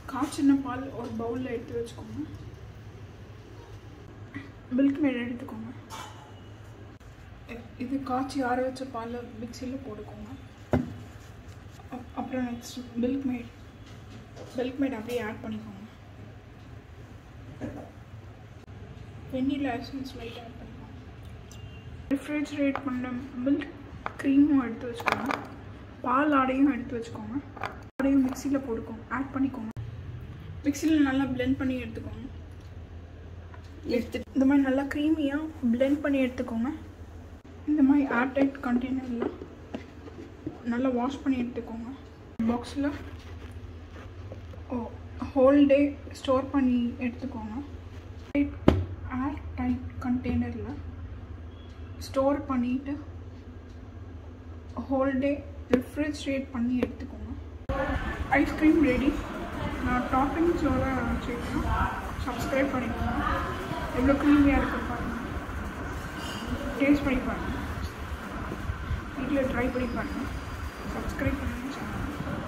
காய்ச்சின பால் ஒரு பவுலில் எடுத்து வச்சுக்கோங்க மில்க் மேட் எடுத்துக்கோங்க இ- இது காய்ச்சி ஆற வச்ச பாலை மிக்சியில் போட்டுக்கோங்க அப்- அப்புறம் next Milkmaid Milkmaid அப்படியே ஆட் பண்ணிக்கோங்க வெண்ணிலா எசன்ஸ் லைட் ஆட் பண்ணிக்கோங்க ரெஃப்ரிஜரேட் பண்ண மில்க் க்ரீமும் எடுத்து வச்சுக்கோங்க பால் ஆடையும் எடுத்து வச்சுக்கோங்க ஆடையும் மிக்சியில் போட்டுக்கோங்க ஆட் பண்ணிக்கோங்க மிக்சியில் நல்லா blend பண்ணி எடுத்துக்கோங்க எடுத்து இந்த மாதிரி நல்லா க்ரீமியாக blend பண்ணி எடுத்துக்கோங்க இந்த மாதிரி ஏர்டைட் கண்டெய்னரில் நல்லா வாஷ் பண்ணி எடுத்துக்கோங்க பாக்ஸில் ஓ ஹோல் டே ஸ்டோர் பண்ணி எடுத்துக்கோங்க ஏர் டைட் கண்டெய்னரில் ஸ்டோர் பண்ணிவிட்டு ஹோல் டே ரெஃப்ரிஜரேட் பண்ணி எடுத்துக்கோங்க ஐஸ்கிரீம் ரெடி நான் டாப்பிங்ஸோட வச்சுருக்கேன் சப்ஸ்கிரைப் பண்ணிக்கோங்க எவ்வளோ க்ரீமியாக இருக்கு பாருங்க டேஸ்ட் பண்ணி பாருங்கள் வீட்டில் ட்ரை பண்ணி பாருங்கள் சப்ஸ்கிரைப் பண்ணுங்க சேனல்